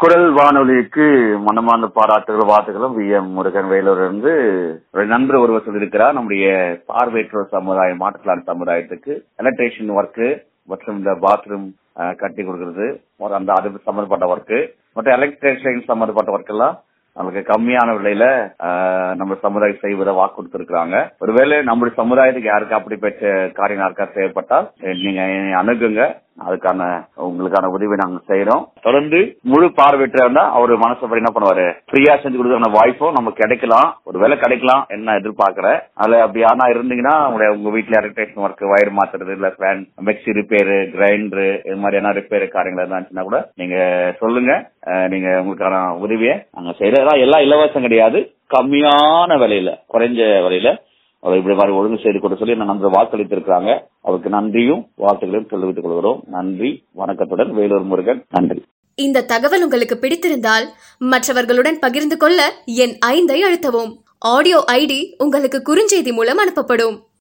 குரல் வானொலிக்கு மனமார்ந்த பாராட்டுகள் வாழ்த்துகளும் வி எம் முருகன் வேலூர் இருந்து ஒரு நண்பர் ஒருவர் சொல்லியிருக்கிறார் நம்முடைய பார்வையற்றோர் சமுதாயம் மாற்றுத்திறன் சமுதாயத்துக்கு எலக்ட்ரீஷியன் ஒர்க்கு மற்றும் இந்த பாத்ரூம் கட்டி கொடுக்கறது ஒரு அந்த அது சம்பந்தப்பட்ட ஒர்க்கு மற்றும் எலக்ட்ரீஷியன் சம்பந்தப்பட்ட ஒர்க் எல்லாம் நமக்கு கம்மியான விலையில ஆஹ், நம்ம சமுதாயம் செய்வதை வாக்கு கொடுத்திருக்கிறாங்க ஒருவேளை நம்முடைய சமுதாயத்துக்கு யாருக்கு அப்படிப்பட்ட காரியம் யாருக்கா தேவைப்பட்டால் நீங்க என்னை அணுகுங்க அதுக்கான உங்களுக்கான உதவி நாங்க செய்யறோம் தொடர்ந்து முழு பார்வையற்ற இருந்தா அவர் மனசப்படி என்ன பண்ணுவாரு ஃப்ரீயா செஞ்சு கொடுக்குற வாய்ப்பும் நமக்கு கிடைக்கலாம் ஒரு வேலை கிடைக்கலாம் என்ன எதிர்பார்க்கறேன் அதுல அப்படி ஆனா இருந்தீங்கன்னா உங்களுடைய உங்க வீட்டுல எலக்ட்ரிஷன் ஒர்க் வயர் மாத்துறது இல்ல ஃபேன் மிக்சி ரிப்பேரு கிரைண்டர் இது மாதிரியான ரிப்பேர் காரியங்கள் இருந்தாச்சுன்னா கூட நீங்க சொல்லுங்க அஹ், நீங்க உங்களுக்கான உதவியை நாங்க செய்யறதா எல்லாம் இலவசம் கிடையாது கம்மியான விலையில குறைஞ்ச விலையில அவர் இப்படி மாதிரி ஒழுங்கு செய்து கொண்டு சொல்லி நான் நண்பர் வாக்களித்திருக்கிறாங்க அவருக்கு நன்றியும் வாழ்த்துக்களையும் தெரிவித்துக் கொள்கிறோம் நன்றி வணக்கத்துடன் வேலூர் முருகன் நன்றி இந்த தகவல் உங்களுக்கு பிடித்திருந்தால் மற்றவர்களுடன் பகிர்ந்து கொள்ள என் ஐந்தை அழுத்தவும் ஆடியோ ஐடி உங்களுக்கு குறுஞ்செய்தி மூலம் அனுப்பப்படும்